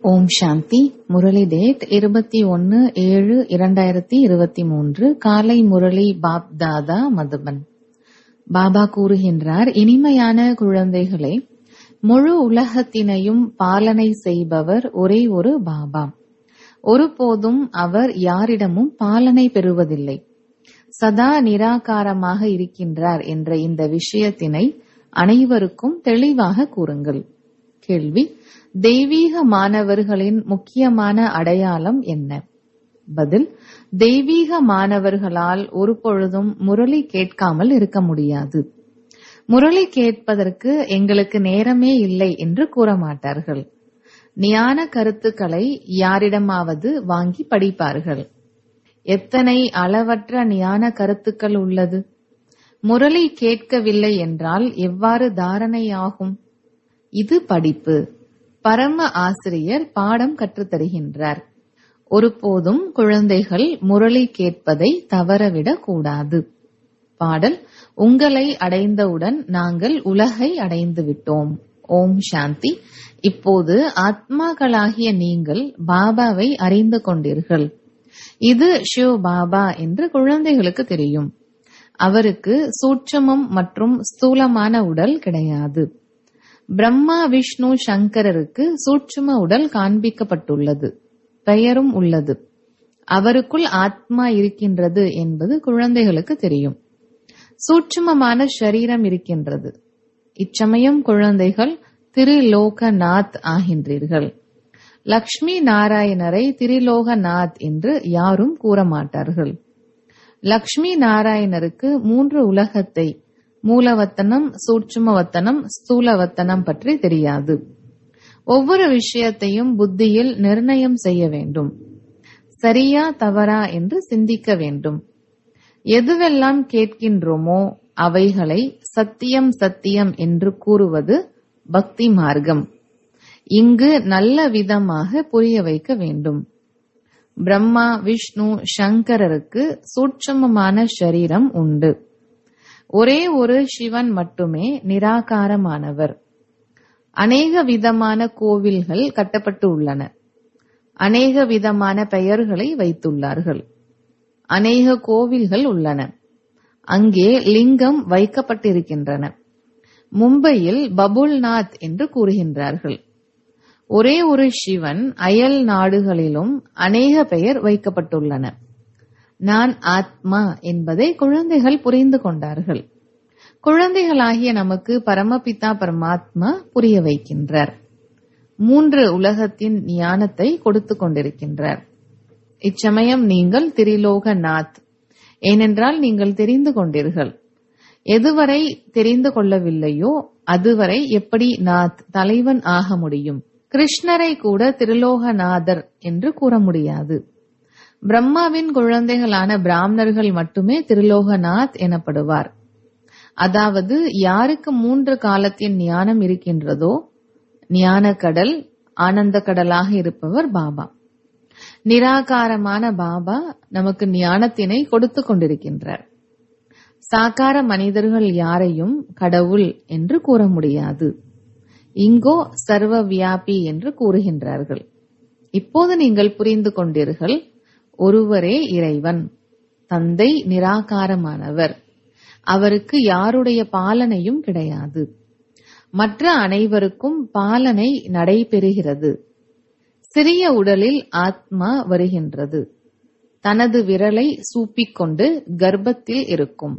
ஓம் சாந்தி Murali date இருபத்தி ஒன்னு ஏழு இரண்டாயிரத்தி இருபத்தி மூன்று காலை முரளி பாப் தாதா மதுபன் பாபா கூறுகின்றார் இனிமையான குழந்தைகளே முழு உலகத்தினையும் பாலனை செய்பவர் ஒரே ஒரு பாபா ஒருபோதும் அவர் யாரிடமும் பாலனை பெறுவதில்லை சதா நிராகாரமாக இருக்கின்றார் என்ற இந்த விஷயத்தினை அனைவருக்கும் தெளிவாக கூறுங்கள் கேள்வி தெய்வீக மாணவர்களின் முக்கியமான அடையாளம் என்ன பதில் தெய்வீக மாணவர்களால் ஒரு பொழுதும் முரளி கேட்காமல் இருக்க முடியாது முரளி கேட்பதற்கு எங்களுக்கு நேரமே இல்லை என்று கூற மாட்டார்கள் ஞான கருத்துக்களை யாரிடமாவது வாங்கி படிப்பார்கள் எத்தனை அளவற்ற ஞான கருத்துக்கள் உள்ளது முரளி கேட்கவில்லை என்றால் எவ்வாறு தாரணையாகும் இது படிப்பு பரம ஆசிரியர் பாடம் கற்றுத்தருகின்றார் ஒருபோதும் குழந்தைகள் முரளி கேட்பதை தவறவிடக் கூடாது பாடல் உங்களை அடைந்தவுடன் நாங்கள் உலகை அடைந்து விட்டோம் ஓம் சாந்தி இப்போது ஆத்மாக்களாகிய நீங்கள் பாபாவை அறிந்து கொண்டீர்கள் இது ஷிவ் பாபா என்று குழந்தைகளுக்கு தெரியும் அவருக்கு சூட்சமம் மற்றும் ஸ்தூலமான உடல் கிடையாது பிரம்மா விஷ்ணு சங்கரருக்கு சூட்சும உடல் காண்பிக்கப்பட்டுள்ளது பெயரும் உள்ளது அவருக்குள் ஆத்மா இருக்கின்றது என்பது குழந்தைகளுக்கு தெரியும் சூட்சுமமான ஷரீரம் இருக்கின்றது இச்சமயம் குழந்தைகள் திரிலோகநாத் ஆகின்றீர்கள் லக்ஷ்மி நாராயணரை திரிலோகநாத் என்று யாரும் கூற மாட்டார்கள் லக்ஷ்மி நாராயணருக்கு மூன்று உலகத்தை மூலவத்தனம் சூட்சுமவத்தனம் ஸ்தூலவத்தனம் பற்றி தெரியாது ஒவ்வொரு விஷயத்தையும் புத்தியில் நிர்ணயம் செய்ய வேண்டும் சரியா தவறா என்று சிந்திக்க வேண்டும் எதுவெல்லாம் கேட்கின்றோமோ அவைகளை சத்தியம் சத்தியம் என்று கூறுவது பக்தி மார்க்கம் இங்கு நல்ல விதமாக புரிய வைக்க வேண்டும் பிரம்மா விஷ்ணு சங்கரருக்கு சூட்சமமான ஷரீரம் உண்டு ஒரே ஒரு சிவன் மட்டுமே நிராகாரமானவர் அநேக விதமான கோவில்கள் கட்டப்பட்டு உள்ளன அநேக விதமான பெயர்களை வைத்துள்ளார்கள் அநேக கோவில்கள் உள்ளன அங்கே லிங்கம் வைக்கப்பட்டிருக்கின்றன மும்பையில் பபுல்நாத் என்று கூறுகின்றார்கள் ஒரே ஒரு சிவன் அயல் நாடுகளிலும் அநேக பெயர் வைக்கப்பட்டுள்ளன நான் ஆத்மா என்பதை குழந்தைகள் புரிந்து கொண்டார்கள் குழந்தைகளாகிய நமக்கு பரமபிதா பரமாத்மா புரிய வைக்கின்றார் மூன்று உலகத்தின் ஞானத்தை கொடுத்து கொண்டிருக்கின்றார் இச்சமயம் நீங்கள் திரிலோக நாத் ஏனென்றால் நீங்கள் தெரிந்து கொண்டீர்கள் எதுவரை தெரிந்து கொள்ளவில்லையோ அதுவரை எப்படி நாத் தலைவன் ஆக முடியும் கிருஷ்ணரை கூட திருலோகநாதர் என்று கூற முடியாது பிரம்மாவின் குழந்தைகளான பிராமணர்கள் மட்டுமே திருலோகநாத் எனப்படுவார் அதாவது யாருக்கு மூன்று காலத்தின் ஞானம் இருக்கின்றதோ ஞான கடல் ஆனந்த கடலாக இருப்பவர் பாபா நிராகாரமான பாபா நமக்கு ஞானத்தினை கொடுத்து கொண்டிருக்கின்றார் சாக்கார மனிதர்கள் யாரையும் கடவுள் என்று கூற முடியாது இங்கோ சர்வ வியாபி என்று கூறுகின்றார்கள் இப்போது நீங்கள் புரிந்து கொண்டீர்கள் ஒருவரே இறைவன் தந்தை நிராகாரமானவர் அவருக்கு யாருடைய பாலனையும் கிடையாது மற்ற அனைவருக்கும் பாலனை நடைபெறுகிறது சிறிய உடலில் ஆத்மா வருகின்றது தனது விரலை சூப்பிக்கொண்டு கர்ப்பத்தில் இருக்கும்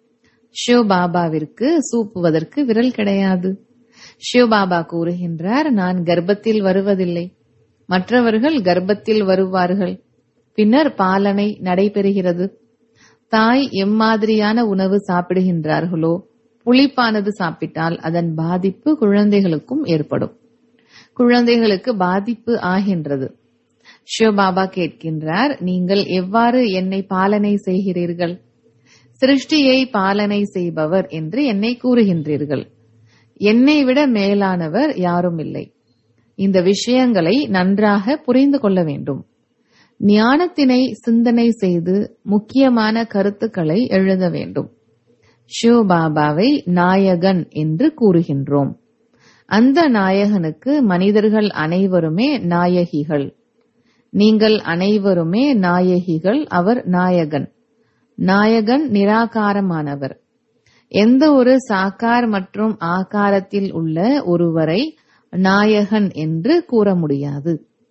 சிவபாபாவிற்கு சூப்புவதற்கு விரல் கிடையாது சிவபாபா கூறுகின்றார் நான் கர்ப்பத்தில் வருவதில்லை மற்றவர்கள் கர்ப்பத்தில் வருவார்கள் பின்னர் பாலனை நடைபெறுகிறது தாய் எம்மாதிரியான உணவு சாப்பிடுகின்றார்களோ புளிப்பானது சாப்பிட்டால் அதன் பாதிப்பு குழந்தைகளுக்கும் ஏற்படும் குழந்தைகளுக்கு பாதிப்பு ஆகின்றது சிவபாபா கேட்கின்றார் நீங்கள் எவ்வாறு என்னை பாலனை செய்கிறீர்கள் சிருஷ்டியை பாலனை செய்பவர் என்று என்னை கூறுகின்றீர்கள் என்னை விட மேலானவர் யாரும் இல்லை இந்த விஷயங்களை நன்றாக புரிந்து கொள்ள வேண்டும் ஞானத்தினை சிந்தனை செய்து முக்கியமான கருத்துக்களை எழுத வேண்டும் சிவபாபாவை நாயகன் என்று கூறுகின்றோம் அந்த நாயகனுக்கு மனிதர்கள் அனைவருமே நாயகிகள் நீங்கள் அனைவருமே நாயகிகள் அவர் நாயகன் நாயகன் நிராகாரமானவர் எந்த ஒரு சாக்கார் மற்றும் ஆகாரத்தில் உள்ள ஒருவரை நாயகன் என்று கூற முடியாது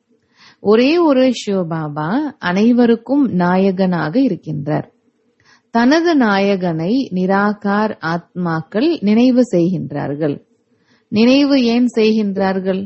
ஒரே ஒரு சிவபாபா அனைவருக்கும் நாயகனாக இருக்கின்றார் தனது நாயகனை நிராகார் ஆத்மாக்கள் நினைவு செய்கின்றார்கள் நினைவு ஏன் செய்கின்றார்கள்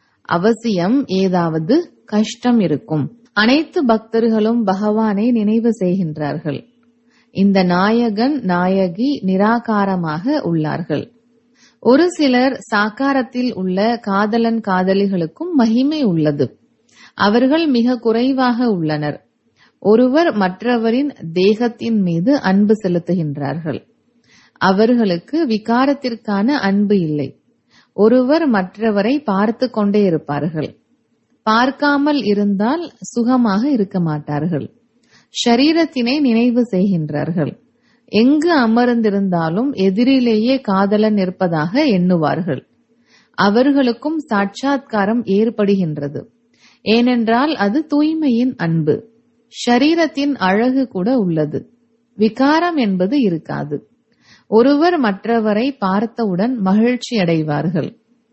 அவசியம் ஏதாவது கஷ்டம் இருக்கும் அனைத்து பக்தர்களும் பகவானை நினைவு செய்கின்றார்கள் இந்த நாயகன் நாயகி நிராகாரமாக உள்ளார்கள் ஒரு சிலர் சாக்காரத்தில் உள்ள காதலன் காதலிகளுக்கும் மகிமை உள்ளது அவர்கள் மிக குறைவாக உள்ளனர் ஒருவர் மற்றவரின் தேகத்தின் மீது அன்பு செலுத்துகின்றார்கள் அவர்களுக்கு விகாரத்திற்கான அன்பு இல்லை ஒருவர் மற்றவரை பார்த்து கொண்டே இருப்பார்கள் பார்க்காமல் இருந்தால் சுகமாக இருக்க மாட்டார்கள் ஷரீரத்தினை நினைவு செய்கின்றார்கள் எங்கு அமர்ந்திருந்தாலும் எதிரிலேயே காதலன் இருப்பதாக எண்ணுவார்கள் அவர்களுக்கும் சாட்சாத்காரம் ஏற்படுகின்றது ஏனென்றால் அது தூய்மையின் அன்பு ஷரீரத்தின் அழகு கூட உள்ளது விகாரம் என்பது இருக்காது ஒருவர் மற்றவரை பார்த்தவுடன் மகிழ்ச்சி அடைவார்கள்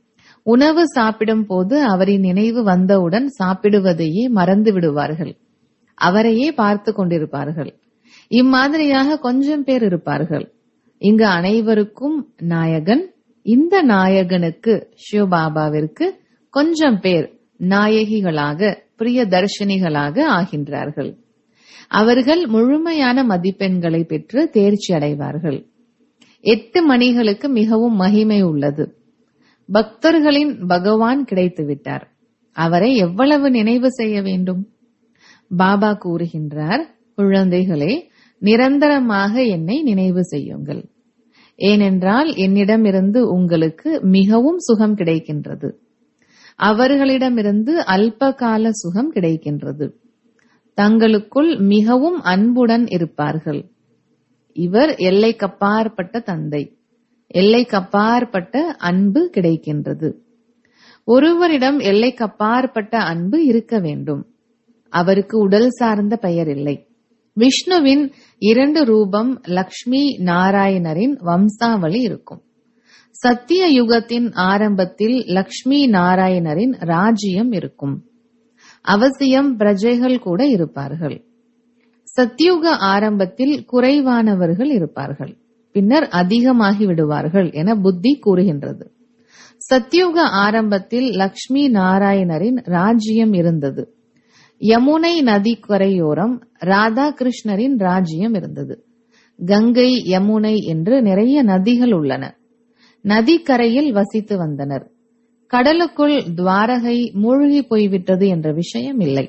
உணவு சாப்பிடும் போது அவரின் நினைவு வந்தவுடன் சாப்பிடுவதையே மறந்து விடுவார்கள் அவரையே பார்த்து கொண்டிருப்பார்கள் இம்மாதிரியாக கொஞ்சம் பேர் இருப்பார்கள் இங்கு அனைவருக்கும் நாயகன் இந்த நாயகனுக்கு சிவபாபாவிற்கு கொஞ்சம் பேர் நாயகிகளாக பிரிய தர்ஷினிகளாக ஆகின்றார்கள் அவர்கள் முழுமையான மதிப்பெண்களை பெற்று தேர்ச்சி அடைவார்கள் எட்டு மணிகளுக்கு மிகவும் மகிமை உள்ளது பக்தர்களின் பகவான் கிடைத்து விட்டார் அவரை எவ்வளவு நினைவு செய்ய வேண்டும் பாபா கூறுகின்றார் குழந்தைகளே நிரந்தரமாக என்னை நினைவு செய்யுங்கள் ஏனென்றால் என்னிடமிருந்து உங்களுக்கு மிகவும் சுகம் கிடைக்கின்றது அவர்களிடமிருந்து அல்ப கால சுகம் கிடைக்கின்றது தங்களுக்குள் மிகவும் அன்புடன் இருப்பார்கள் இவர் எல்லைக்கப்பாற்பட்ட தந்தை எல்லைக்கப்பாற்பட்ட அன்பு கிடைக்கின்றது ஒருவரிடம் எல்லைக்கப்பாற்பட்ட அன்பு இருக்க வேண்டும் அவருக்கு உடல் சார்ந்த பெயர் இல்லை விஷ்ணுவின் இரண்டு ரூபம் லக்ஷ்மி நாராயணரின் வம்சாவளி இருக்கும் சத்திய யுகத்தின் ஆரம்பத்தில் லக்ஷ்மி நாராயணரின் ராஜ்யம் இருக்கும் அவசியம் பிரஜைகள் கூட இருப்பார்கள் சத்தியுக ஆரம்பத்தில் குறைவானவர்கள் இருப்பார்கள் பின்னர் அதிகமாகி விடுவார்கள் என புத்தி கூறுகின்றது சத்தியுக ஆரம்பத்தில் லக்ஷ்மி நாராயணரின் ராஜ்யம் இருந்தது யமுனை நதி கரையோரம் ராதா கிருஷ்ணரின் ராஜ்யம் இருந்தது கங்கை யமுனை என்று நிறைய நதிகள் உள்ளன நதிக்கரையில் வசித்து வந்தனர் கடலுக்குள் துவாரகை மூழ்கி போய்விட்டது என்ற விஷயம் இல்லை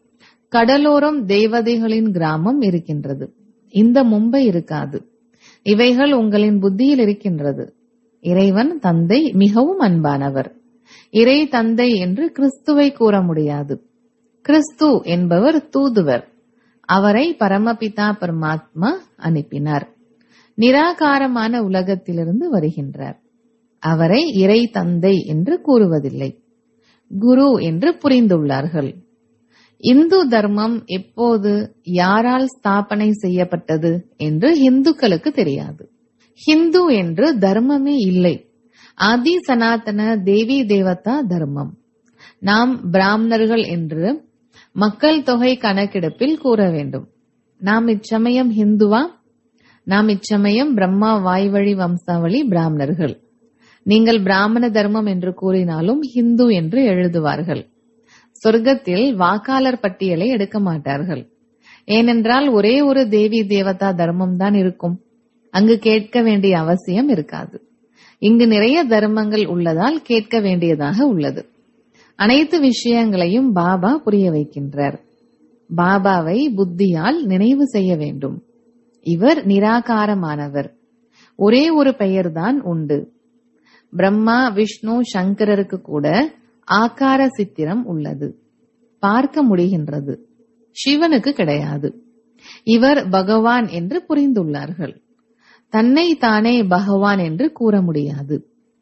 கடலோரம் தேவதைகளின் கிராமம் இருக்கின்றது இந்த மும்பை இருக்காது இவைகள் உங்களின் புத்தியில் இருக்கின்றது இறைவன் தந்தை மிகவும் அன்பானவர் இறை தந்தை என்று கிறிஸ்துவை கூற முடியாது கிறிஸ்து என்பவர் தூதுவர் அவரை பரமபிதா பரமாத்மா அனுப்பினார் நிராகாரமான உலகத்திலிருந்து வருகின்றார் அவரை இறை தந்தை என்று கூறுவதில்லை குரு என்று புரிந்துள்ளார்கள் இந்து தர்மம் எப்போது யாரால் ஸ்தாபனை செய்யப்பட்டது என்று இந்துக்களுக்கு தெரியாது ஹிந்து என்று தர்மமே இல்லை ஆதி சனாதன தேவி தேவதா தர்மம் நாம் பிராமணர்கள் என்று மக்கள் தொகை கணக்கெடுப்பில் கூற வேண்டும் நாம் இச்சமயம் ஹிந்துவா நாம் இச்சமயம் பிரம்மா வாய்வழி வம்சாவளி பிராமணர்கள் நீங்கள் பிராமண தர்மம் என்று கூறினாலும் ஹிந்து என்று எழுதுவார்கள் சொர்க்கத்தில் வாக்காளர் பட்டியலை எடுக்க மாட்டார்கள் ஏனென்றால் ஒரே ஒரு தேவி தேவதா தர்மம் தான் இருக்கும் அங்கு கேட்க வேண்டிய அவசியம் இருக்காது இங்கு நிறைய தர்மங்கள் உள்ளதால் கேட்க வேண்டியதாக உள்ளது அனைத்து விஷயங்களையும் பாபா புரிய வைக்கின்றார் பாபாவை புத்தியால் நினைவு செய்ய வேண்டும் இவர் நிராகாரமானவர் ஒரே ஒரு பெயர்தான் உண்டு பிரம்மா விஷ்ணு சங்கரருக்கு கூட ஆகார சித்திரம் உள்ளது பார்க்க முடிகின்றது சிவனுக்கு கிடையாது இவர் பகவான் என்று புரிந்துள்ளார்கள் தன்னை தானே பகவான் என்று கூற முடியாது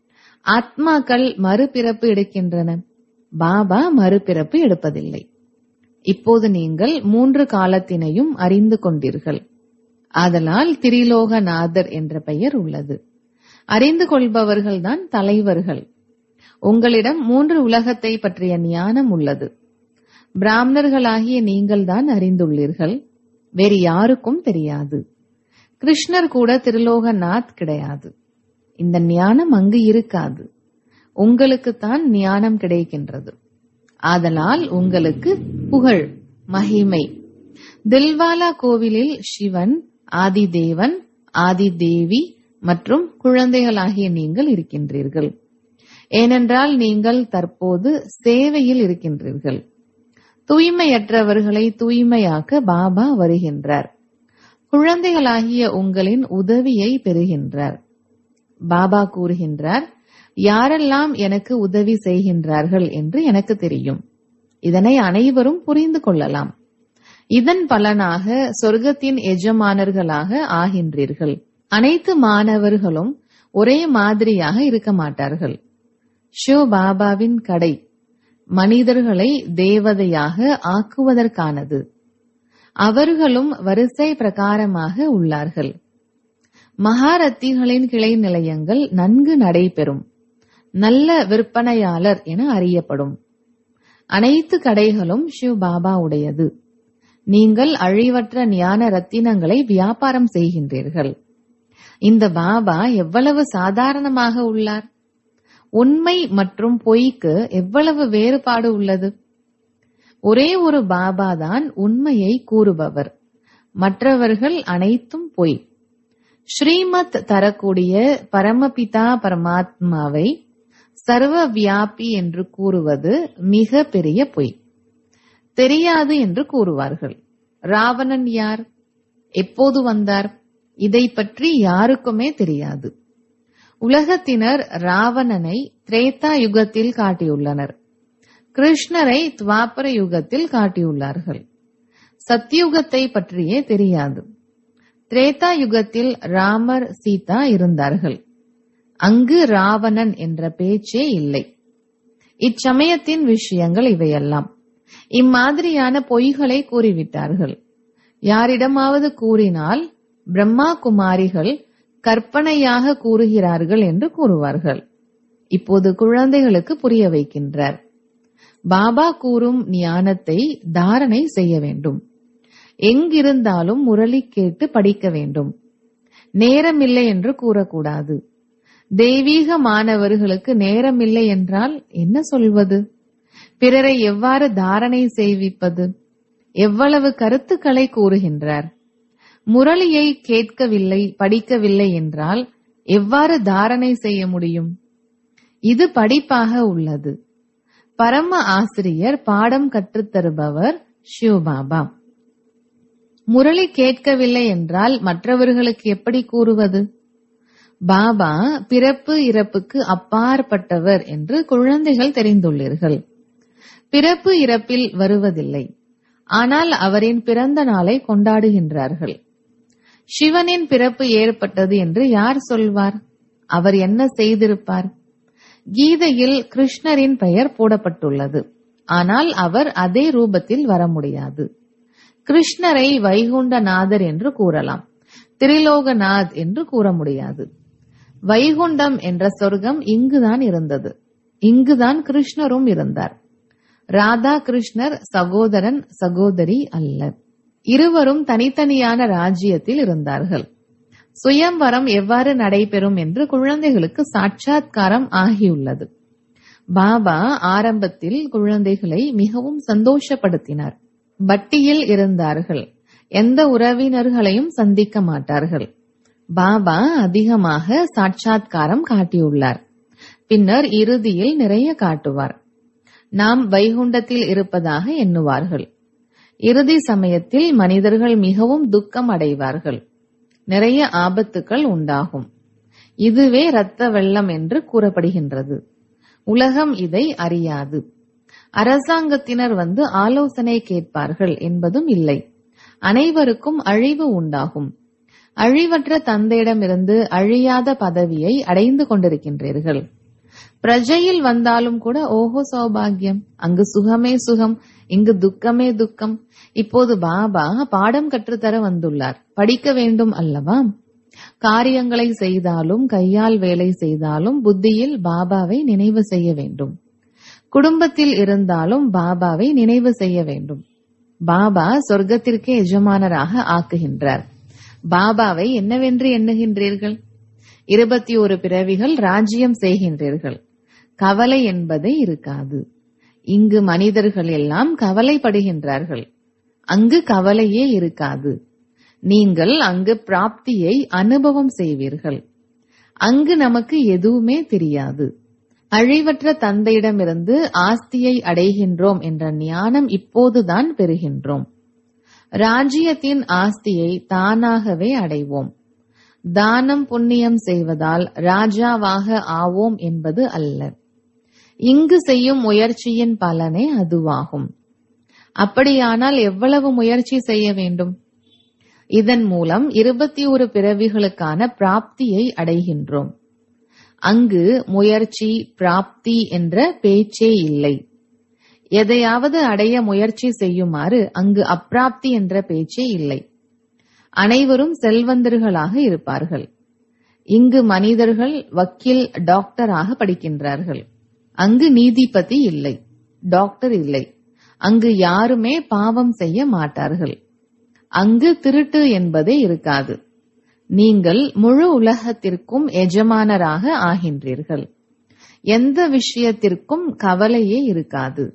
ஆத்மாக்கள் மறுபிறப்பு எடுக்கின்றன பாபா மறுபிறப்பு எடுப்பதில்லை இப்போது நீங்கள் மூன்று காலத்தினையும் அறிந்து கொண்டீர்கள் ஆதலால் திரிலோகநாதர் என்ற பெயர் உள்ளது அறிந்து கொள்பவர்கள்தான் தலைவர்கள் உங்களிடம் மூன்று உலகத்தை பற்றிய ஞானம் உள்ளது பிராமணர்களாகிய நீங்கள்தான் அறிந்துள்ளீர்கள் வேறு யாருக்கும் தெரியாது கிருஷ்ணர் கூட திருலோகநாத் கிடையாது இந்த ஞானம் அங்கு இருக்காது உங்களுக்குத்தான் ஞானம் கிடைக்கின்றது ஆதலால் உங்களுக்கு புகழ் மகிமை தில்வாலா கோவிலில் சிவன் ஆதிதேவன் ஆதிதேவி மற்றும் குழந்தைகளாகிய நீங்கள் இருக்கின்றீர்கள் ஏனென்றால் நீங்கள் தற்போது சேவையில் இருக்கின்றீர்கள் தூய்மையற்றவர்களை தூய்மையாக்க பாபா வருகின்றார் குழந்தைகளாகிய உங்களின் உதவியை பெறுகின்றார் பாபா கூறுகின்றார் யாரெல்லாம் எனக்கு உதவி செய்கின்றார்கள் என்று எனக்கு தெரியும் இதனை அனைவரும் புரிந்து கொள்ளலாம் இதன் பலனாக சொர்க்கத்தின் எஜமானர்களாக ஆகின்றீர்கள் அனைத்து மாணவர்களும் ஒரே மாதிரியாக இருக்க மாட்டார்கள் ஷோ பாபாவின் கடை மனிதர்களை தேவதையாக ஆக்குவதற்கானது அவர்களும் வரிசை பிரகாரமாக உள்ளார்கள் மகாரத்திகளின் கிளை நிலையங்கள் நன்கு நடைபெறும் நல்ல விற்பனையாளர் என அறியப்படும் அனைத்து கடைகளும் சிவ் பாபா உடையது நீங்கள் அழிவற்ற ஞான ரத்தினங்களை வியாபாரம் செய்கின்றீர்கள் இந்த பாபா எவ்வளவு சாதாரணமாக உள்ளார் உண்மை மற்றும் பொய்க்கு எவ்வளவு வேறுபாடு உள்ளது ஒரே ஒரு பாபா தான் உண்மையை கூறுபவர் மற்றவர்கள் அனைத்தும் பொய் ஸ்ரீமத் தரக்கூடிய பரமபிதா பரமாத்மாவை சர்வ வியாபி என்று கூறுவது மிக பெரிய பொய் தெரியாது என்று கூறுவார்கள் ராவணன் யார் எப்போது வந்தார் இதை பற்றி யாருக்குமே தெரியாது உலகத்தினர் ராவணனை திரேதா யுகத்தில் காட்டியுள்ளனர் கிருஷ்ணரை துவாபர யுகத்தில் காட்டியுள்ளார்கள் சத்யுகத்தை பற்றியே தெரியாது திரேதா யுகத்தில் ராமர் சீதா இருந்தார்கள் அங்கு ராவணன் என்ற பேச்சே இல்லை இச்சமயத்தின் விஷயங்கள் இவையெல்லாம் இம்மாதிரியான பொய்களை கூறிவிட்டார்கள் யாரிடமாவது கூறினால் பிரம்மா குமாரிகள் கற்பனையாக கூறுகிறார்கள் என்று கூறுவார்கள் இப்போது குழந்தைகளுக்கு புரிய வைக்கின்றார் பாபா கூறும் ஞானத்தை தாரணை செய்ய வேண்டும் எங்கிருந்தாலும் முரளி கேட்டு படிக்க வேண்டும் நேரமில்லை என்று கூறக்கூடாது தெய்வீக மாணவர்களுக்கு நேரமில்லை என்றால் என்ன சொல்வது பிறரை எவ்வாறு தாரணை செய்விப்பது எவ்வளவு கருத்துக்களை கூறுகின்றார் முரளியை கேட்கவில்லை படிக்கவில்லை என்றால் எவ்வாறு தாரணை செய்ய முடியும் இது படிப்பாக உள்ளது பரம ஆசிரியர் பாடம் கற்றுத்தருபவர் சிவபாபா முரளி கேட்கவில்லை என்றால் மற்றவர்களுக்கு எப்படி கூறுவது பாபா பிறப்பு இறப்புக்கு அப்பாற்பட்டவர் என்று குழந்தைகள் தெரிந்துள்ளீர்கள் பிறப்பு இறப்பில் வருவதில்லை ஆனால் அவரின் பிறந்த நாளை கொண்டாடுகின்றார்கள் சிவனின் பிறப்பு ஏற்பட்டது என்று யார் சொல்வார் அவர் என்ன செய்திருப்பார் கீதையில் கிருஷ்ணரின் பெயர் போடப்பட்டுள்ளது ஆனால் அவர் அதே ரூபத்தில் வர முடியாது கிருஷ்ணரை வைகுண்டநாதர் என்று கூறலாம் திரிலோகநாத் என்று கூற முடியாது வைகுண்டம் என்ற சொர்க்கம் இங்குதான் இருந்தது இங்குதான் கிருஷ்ணரும் இருந்தார் ராதா கிருஷ்ணர் சகோதரன் சகோதரி அல்ல இருவரும் தனித்தனியான ராஜ்யத்தில் இருந்தார்கள் சுயம்வரம் எவ்வாறு நடைபெறும் என்று குழந்தைகளுக்கு சாட்சாத்காரம் ஆகியுள்ளது பாபா ஆரம்பத்தில் குழந்தைகளை மிகவும் சந்தோஷப்படுத்தினார் பட்டியில் இருந்தார்கள் எந்த உறவினர்களையும் சந்திக்க மாட்டார்கள் பாபா அதிகமாக சாட்சாத்காரம் காட்டியுள்ளார் பின்னர் இறுதியில் நிறைய காட்டுவார் நாம் வைகுண்டத்தில் இருப்பதாக எண்ணுவார்கள் இறுதி சமயத்தில் மனிதர்கள் மிகவும் துக்கம் அடைவார்கள் நிறைய ஆபத்துக்கள் உண்டாகும் இதுவே இரத்த வெள்ளம் என்று கூறப்படுகின்றது உலகம் இதை அறியாது அரசாங்கத்தினர் வந்து ஆலோசனை கேட்பார்கள் என்பதும் இல்லை அனைவருக்கும் அழிவு உண்டாகும் அழிவற்ற தந்தையிடமிருந்து அழியாத பதவியை அடைந்து கொண்டிருக்கின்றீர்கள் பிரஜையில் வந்தாலும் கூட ஓஹோ சௌபாகியம் அங்கு சுகமே சுகம் இங்கு துக்கமே துக்கம் இப்போது பாபா பாடம் கற்றுத்தர வந்துள்ளார் படிக்க வேண்டும் அல்லவா காரியங்களை செய்தாலும் கையால் வேலை செய்தாலும் புத்தியில் பாபாவை நினைவு செய்ய வேண்டும் குடும்பத்தில் இருந்தாலும் பாபாவை நினைவு செய்ய வேண்டும் பாபா சொர்க்கத்திற்கே எஜமானராக ஆக்குகின்றார் பாபாவை என்னவென்று எண்ணுகின்றீர்கள் இருபத்தி ஒரு பிறவிகள் ராஜ்யம் செய்கின்றீர்கள் கவலை என்பதே இருக்காது இங்கு மனிதர்கள் எல்லாம் கவலைப்படுகின்றார்கள் அங்கு கவலையே இருக்காது நீங்கள் அங்கு பிராப்தியை அனுபவம் செய்வீர்கள் அங்கு நமக்கு எதுவுமே தெரியாது அழிவற்ற தந்தையிடமிருந்து ஆஸ்தியை அடைகின்றோம் என்ற ஞானம் இப்போதுதான் பெறுகின்றோம் ராஜ்யத்தின் ஆஸ்தியை தானாகவே அடைவோம் தானம் புண்ணியம் செய்வதால் ராஜாவாக ஆவோம் என்பது அல்ல இங்கு செய்யும் முயற்சியின் பலனே அதுவாகும் அப்படியானால் எவ்வளவு முயற்சி செய்ய வேண்டும் இதன் மூலம் இருபத்தி ஒரு பிறவிகளுக்கான பிராப்தியை அடைகின்றோம் அங்கு முயற்சி பிராப்தி என்ற பேச்சே இல்லை எதையாவது அடைய முயற்சி செய்யுமாறு அங்கு அப்பிராப்தி என்ற பேச்சே இல்லை அனைவரும் செல்வந்தர்களாக இருப்பார்கள் இங்கு மனிதர்கள் வக்கீல் டாக்டராக படிக்கின்றார்கள் அங்கு நீதிபதி இல்லை டாக்டர் இல்லை அங்கு யாருமே பாவம் செய்ய மாட்டார்கள் அங்கு திருட்டு என்பதே இருக்காது நீங்கள் முழு உலகத்திற்கும் எஜமானராக ஆகின்றீர்கள் எந்த விஷயத்திற்கும் கவலையே இருக்காது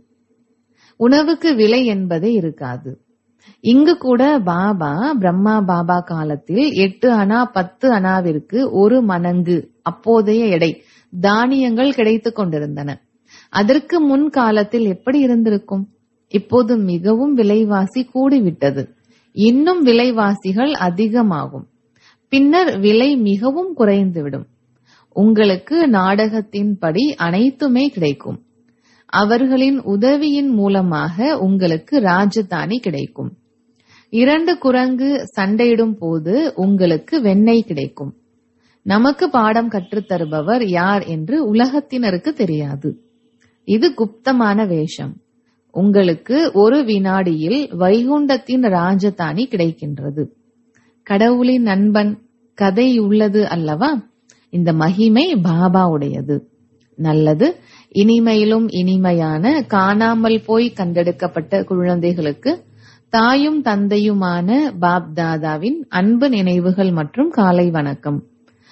உணவுக்கு விலை என்பதே இருக்காது இங்கு கூட பாபா பிரம்மா பாபா காலத்தில் எட்டு அணா பத்து அணாவிற்கு ஒரு மணங்கு அப்போதைய எடை தானியங்கள் கிடைத்துக் கொண்டிருந்தன அதற்கு முன் காலத்தில் எப்படி இருந்திருக்கும் இப்போது மிகவும் விலைவாசி கூடிவிட்டது இன்னும் விலைவாசிகள் அதிகமாகும் பின்னர் விலை மிகவும் குறைந்துவிடும் உங்களுக்கு நாடகத்தின்படி அனைத்துமே கிடைக்கும் அவர்களின் உதவியின் மூலமாக உங்களுக்கு ராஜதானி கிடைக்கும் இரண்டு குரங்கு சண்டையிடும் போது உங்களுக்கு வெண்ணெய் கிடைக்கும் நமக்கு பாடம் கற்றுத்தருபவர் யார் என்று உலகத்தினருக்கு தெரியாது இது குப்தமான வேஷம் உங்களுக்கு ஒரு வினாடியில் வைகுண்டத்தின் ராஜதானி கிடைக்கின்றது கடவுளின் நண்பன் கதை உள்ளது அல்லவா இந்த மகிமை பாபாவுடையது நல்லது இனிமையிலும் இனிமையான காணாமல் போய் கண்டெடுக்கப்பட்ட குழந்தைகளுக்கு தாயும் தந்தையுமான பாப் தாதாவின் அன்பு நினைவுகள் மற்றும் காலை வணக்கம்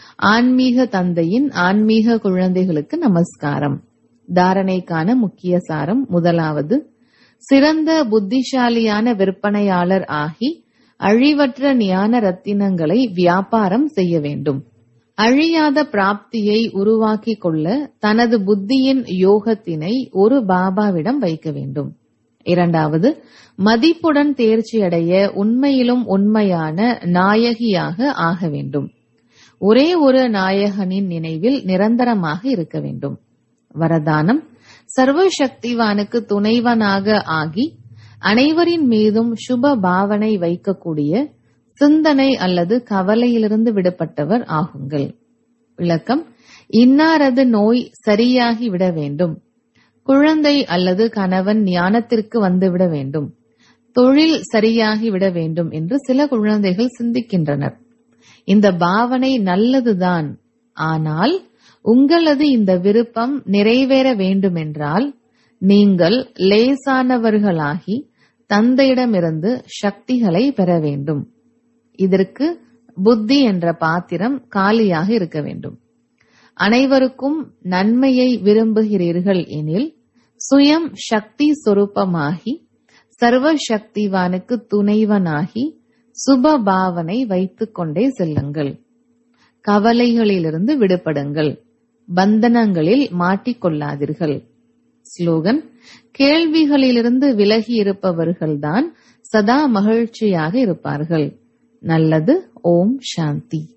ஆன்மீக தந்தையின் ஆன்மீக குழந்தைகளுக்கு நமஸ்காரம் தாரணைக்கான முக்கிய சாரம் முதலாவது சிறந்த புத்திசாலியான விற்பனையாளர் ஆகி அழிவற்ற ஞான ரத்தினங்களை வியாபாரம் செய்ய வேண்டும் அழியாத பிராப்தியை உருவாக்கிக் கொள்ள தனது புத்தியின் யோகத்தினை ஒரு பாபாவிடம் வைக்க வேண்டும் இரண்டாவது மதிப்புடன் தேர்ச்சியடைய உண்மையிலும் உண்மையான நாயகியாக ஆக வேண்டும் ஒரே ஒரு நாயகனின் நினைவில் நிரந்தரமாக இருக்க வேண்டும் வரதானம் சர்வ சக்திவானுக்கு துணைவனாக ஆகி அனைவரின் மீதும் சுப பாவனை வைக்கக்கூடிய சிந்தனை அல்லது கவலையிலிருந்து விடுபட்டவர் ஆகுங்கள் விளக்கம் இன்னாரது நோய் சரியாகி விட வேண்டும் குழந்தை அல்லது கணவன் ஞானத்திற்கு வந்துவிட வேண்டும் தொழில் சரியாகி விட வேண்டும் என்று சில குழந்தைகள் சிந்திக்கின்றனர் இந்த பாவனை நல்லதுதான் ஆனால் உங்களது இந்த விருப்பம் நிறைவேற வேண்டுமென்றால் நீங்கள் லேசானவர்களாகி தந்தையிடமிருந்து சக்திகளை பெற வேண்டும் இதற்கு புத்தி என்ற பாத்திரம் காலியாக இருக்க வேண்டும் அனைவருக்கும் நன்மையை விரும்புகிறீர்கள் எனில் சுயம் சக்தி சொரூபமாகி சர்வ சக்திவானுக்கு துணைவனாகி சுப பாவனை வைத்துக் கொண்டே செல்லுங்கள் கவலைகளிலிருந்து விடுபடுங்கள் பந்தனங்களில் மாட்டிக்கொள்ளாதீர்கள் ஸ்லோகன் கேள்விகளிலிருந்து விலகி இருப்பவர்கள்தான் சதா மகிழ்ச்சியாக இருப்பார்கள் நல்லது ஓம் சாந்தி